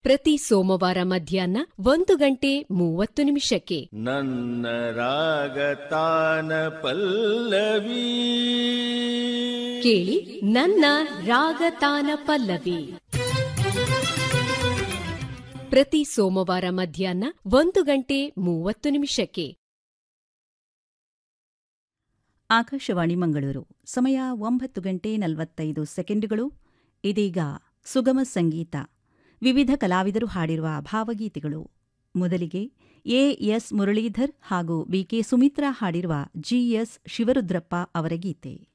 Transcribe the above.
ಪ್ರತಿ ಸೋಮವಾರ ಮಧ್ಯಾಹ್ನ ಒಂದು ಗಂಟೆ ಮೂವತ್ತು ನಿಮಿಷಕ್ಕೆ ನನ್ನ ರಾಗತಾನ ಪಲ್ಲವಿ ಕೇಳಿ ನನ್ನ ರಾಗತಾನ ಪಲ್ಲವಿ ಪ್ರತಿ ಸೋಮವಾರ ಮಧ್ಯಾಹ್ನ ಒಂದು ಗಂಟೆ ಮೂವತ್ತು ನಿಮಿಷಕ್ಕೆ ಆಕಾಶವಾಣಿ ಮಂಗಳೂರು ಸಮಯ ಒಂಬತ್ತು ಗಂಟೆ ನಲವತ್ತೈದು ಸೆಕೆಂಡುಗಳು ಇದೀಗ ಸುಗಮ ಸಂಗೀತ ವಿವಿಧ ಕಲಾವಿದರು ಹಾಡಿರುವ ಭಾವಗೀತೆಗಳು ಮೊದಲಿಗೆ ಎ ಎಸ್ ಮುರಳೀಧರ್ ಹಾಗೂ ಬಿಕೆ ಸುಮಿತ್ರಾ ಹಾಡಿರುವ ಜಿಎಸ್ ಶಿವರುದ್ರಪ್ಪ ಅವರ ಗೀತೆ